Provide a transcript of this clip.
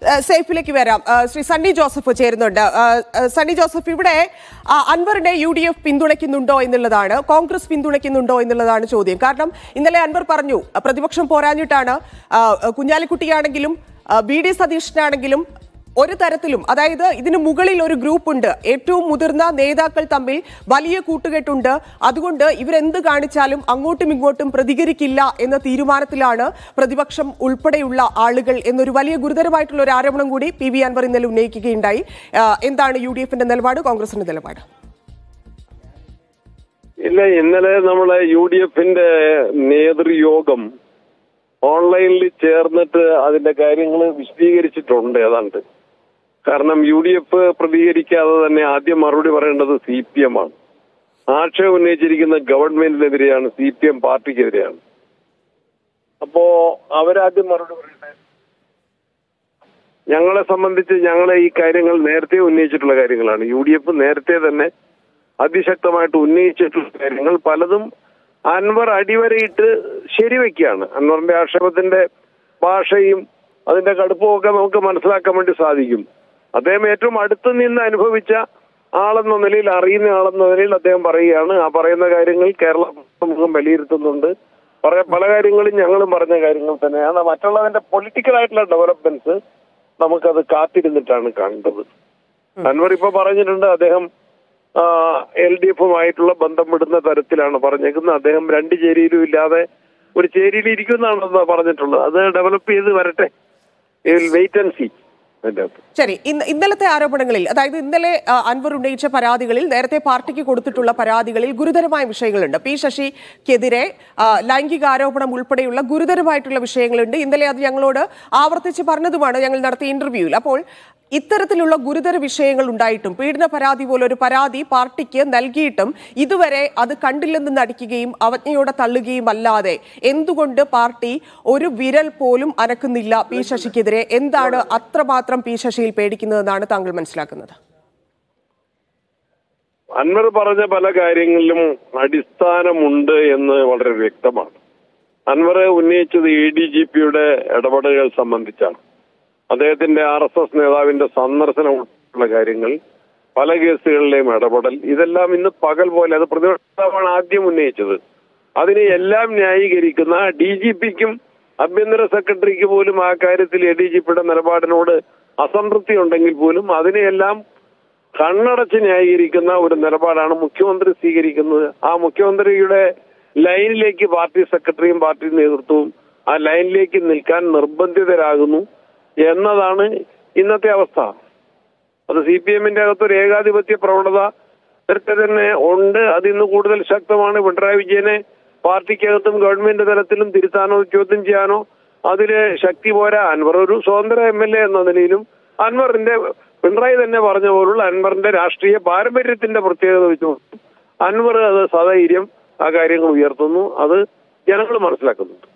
ഏഹ് സേഫിലേക്ക് വരാം ഏഹ് ശ്രീ സണ്ണി ജോസഫ് ചേരുന്നുണ്ട് ഏഹ് ഏഹ് സണ്ണി ജോസഫ് ഇവിടെ ആ, അൻവറിനെ യു ഡി എഫ് പിന്തുണയ്ക്കുന്നുണ്ടോ എന്നുള്ളതാണ് കോൺഗ്രസ് പിന്തുണയ്ക്കുന്നുണ്ടോ എന്നുള്ളതാണ് ചോദ്യം കാരണം ഇന്നലെ അൻവർ പറഞ്ഞു ആ, പ്രതിപക്ഷം പോരാഞ്ഞിട്ടാണ് ആ, കുഞ്ഞാലിക്കുട്ടിയാണെങ്കിലും ആ, വി ഡി സതീഷിനാണെങ്കിലും ഒരു തരത്തിലും അതായത് ഇതിന് മുകളിൽ ഒരു ഗ്രൂപ്പ് ഉണ്ട് ഏറ്റവും മുതിർന്ന നേതാക്കൾ തമ്മിൽ വലിയ കൂട്ടുകെട്ടുണ്ട് അതുകൊണ്ട് ഇവരെന്ത് കാണിച്ചാലും അങ്ങോട്ടും ഇങ്ങോട്ടും പ്രതികരിക്കില്ല എന്ന തീരുമാനത്തിലാണ് പ്രതിപക്ഷം ഉൾപ്പെടെയുള്ള ആളുകൾ എന്നൊരു വലിയ ഗുരുതരമായിട്ടുള്ള ഒരു ആരോപണം കൂടി പി വി അൻവർ ഇന്നലെ ഉന്നയിക്കുകയുണ്ടായി ആ, എന്താണ് യു ഡി എഫിന്റെ നിലപാട് കോൺഗ്രസിന്റെ നിലപാട് ഇല്ല ഇന്നലെ നമ്മളെ യു ഡി എഫിന്റെ നേതൃയോഗം ഓൺലൈനിൽ ചേർന്നിട്ട് അതിന്റെ കാര്യങ്ങൾ വിശദീകരിച്ചിട്ടുണ്ട് ഏതാണ്ട് കാരണം യു ഡി എഫ് പ്രതികരിക്കാതെ തന്നെ ആദ്യം മറുപടി പറയേണ്ടത് സി പി എം ആണ് ആക്ഷേപം ഉന്നയിച്ചിരിക്കുന്ന ഗവൺമെന്റിനെതിരെയാണ് സി പി എം പാർട്ടിക്കെതിരെയാണ് അപ്പോ അവരാദ്യം മറുപടി പറയട്ടെ ഞങ്ങളെ സംബന്ധിച്ച് ഞങ്ങളെ ഈ കാര്യങ്ങൾ നേരത്തെ ഉന്നയിച്ചിട്ടുള്ള കാര്യങ്ങളാണ് യു ഡി എഫ് നേരത്തെ തന്നെ അതിശക്തമായിട്ട് ഉന്നയിച്ചിട്ടുള്ള കാര്യങ്ങൾ പലതും അൻവർ അടിവരയിട്ട് ശരിവെക്കുകയാണ് അൻവറിന്റെ ആക്ഷേപത്തിന്റെ ഭാഷയും അതിന്റെ കടുപ്പവും ഒക്കെ നമുക്ക് മനസ്സിലാക്കാൻ വേണ്ടി സാധിക്കും അദ്ദേഹം ഏറ്റവും അടുത്ത് നിന്ന് അനുഭവിച്ച ആളെന്ന നിലയിൽ അറിയുന്ന ആളെന്ന നിലയിൽ അദ്ദേഹം പറയുകയാണ് ആ പറയുന്ന കാര്യങ്ങൾ കേരള സമൂഹം വിലയിരുത്തുന്നുണ്ട് പറയ പല കാര്യങ്ങളും ഞങ്ങളും പറഞ്ഞ കാര്യങ്ങൾ തന്നെയാണ് മറ്റുള്ളതിന്റെ പൊളിറ്റിക്കൽ ആയിട്ടുള്ള ഡെവലപ്മെന്റ്സ് നമുക്കത് കാത്തിരുന്നിട്ടാണ് കണ്ടത് അൻവർ ഇപ്പൊ പറഞ്ഞിട്ടുണ്ട് അദ്ദേഹം എൽ ഡി എഫുമായിട്ടുള്ള ബന്ധം വിടുന്ന തരത്തിലാണ് പറഞ്ഞേക്കുന്നത് അദ്ദേഹം രണ്ട് ചേരിയിലും ഇല്ലാതെ ഒരു ചേരിയിൽ ഇരിക്കുന്നതാണെന്ന് പറഞ്ഞിട്ടുള്ളത് അത് ഡെവലപ്പ് ചെയ്ത് വരട്ടെ വെയിറ്റ് ആൻഡ് സി അതിന്റെ അകത്ത് ശരി ഇന്ന് ഇന്നലത്തെ ആരോപണങ്ങളിൽ അതായത് ഇന്നലെ ആ, അൻവർ ഉന്നയിച്ച പരാതികളിൽ നേരത്തെ പാർട്ടിക്ക് കൊടുത്തിട്ടുള്ള പരാതികളിൽ ഗുരുതരമായ വിഷയങ്ങളുണ്ട് പി ശശിക്കെതിരെ ആ, ലൈംഗിക ആരോപണം ഉൾപ്പെടെയുള്ള ഗുരുതരമായിട്ടുള്ള വിഷയങ്ങളുണ്ട് ഇന്നലെ അത് ഞങ്ങളോട് ആവർത്തിച്ച് പറഞ്ഞതുമാണ് ഞങ്ങൾ നടത്തിയ ഇന്റർവ്യൂവിൽ അപ്പോൾ ഇത്തരത്തിലുള്ള ഗുരുതര വിഷയങ്ങൾ ഉണ്ടായിട്ടും പീഡന പരാതി പോലെ ഒരു പരാതി പാർട്ടിക്ക് നൽകിയിട്ടും ഇതുവരെ അത് കണ്ടില്ലെന്ന് നടിക്കുകയും അവജ്ഞയോടെ തള്ളുകയും അല്ലാതെ എന്തുകൊണ്ട് പാർട്ടി ഒരു വിരൽ പോലും അനക്കുന്നില്ല പി ശശിക്കെതിരെ എന്താണ് അത്രമാത്രം പി ശശിയിൽ പേടിക്കുന്നതെന്നാണ് താങ്കൾ മനസ്സിലാക്കുന്നത് അൻവർ പറഞ്ഞ പല കാര്യങ്ങളിലും അടിസ്ഥാനമുണ്ട് എന്ന് വളരെ വ്യക്തമാണ് അൻവർ ഉന്നയിച്ചത് എ ഡി ജി പിയുടെ ഇടപെടലുകൾ സംബന്ധിച്ചാണ് അദ്ദേഹത്തിന്റെ ആർ എസ് എസ് നേതാവിന്റെ സന്ദർശനം ഉൾപ്പെടെയുള്ള കാര്യങ്ങൾ പല കേസുകളിലെയും ഇടപെടൽ ഇതെല്ലാം ഇന്ന് പകൽ പോലെ അത് പ്രതിപക്ഷ നേതാവാണ് ആദ്യം ഉന്നയിച്ചത് അതിനെ എല്ലാം ന്യായീകരിക്കുന്ന ഡി ജി പിക്കും ആഭ്യന്തര സെക്രട്ടറിക്ക് പോലും ആ കാര്യത്തിൽ എ ഡി ജി പിയുടെ നിലപാടിനോട് അസംതൃപ്തി ഉണ്ടെങ്കിൽ പോലും അതിനെയെല്ലാം കണ്ണടച്ച് ന്യായീകരിക്കുന്ന ഒരു നിലപാടാണ് മുഖ്യമന്ത്രി സ്വീകരിക്കുന്നത് ആ മുഖ്യമന്ത്രിയുടെ ലൈനിലേക്ക് പാർട്ടി സെക്രട്ടറിയും പാർട്ടി നേതൃത്വവും ആ ലൈനിലേക്ക് നിൽക്കാൻ നിർബന്ധിതരാകുന്നു എന്നതാണ് ഇന്നത്തെ അവസ്ഥ അത് സി പി എമ്മിന്റെ അകത്തൊരു ഏകാധിപത്യ പ്രവണത നേരത്തെ തന്നെ ഉണ്ട് അത് ഇന്ന് കൂടുതൽ ശക്തമാണ് പിണറായി വിജയനെ പാർട്ടിക്കകത്തും ഗവൺമെന്റ് തലത്തിലും തിരുത്താനോ ചോദ്യം ചെയ്യാനോ അതില് ശക്തി പോരാ അൻവർ ഒരു സ്വതന്ത്ര എം എൽ എ എന്ന നിലയിലും അൻവറിന്റെ പിണറായി തന്നെ പറഞ്ഞ പോലുള്ള അൻവറിന്റെ രാഷ്ട്രീയ പാരമ്പര്യത്തിന്റെ പ്രത്യേകത വെച്ചുകൊണ്ട് അൻവർ അത് സധൈര്യം ആ കാര്യങ്ങൾ ഉയർത്തുന്നു അത് ജനങ്ങൾ മനസ്സിലാക്കുന്നുണ്ട്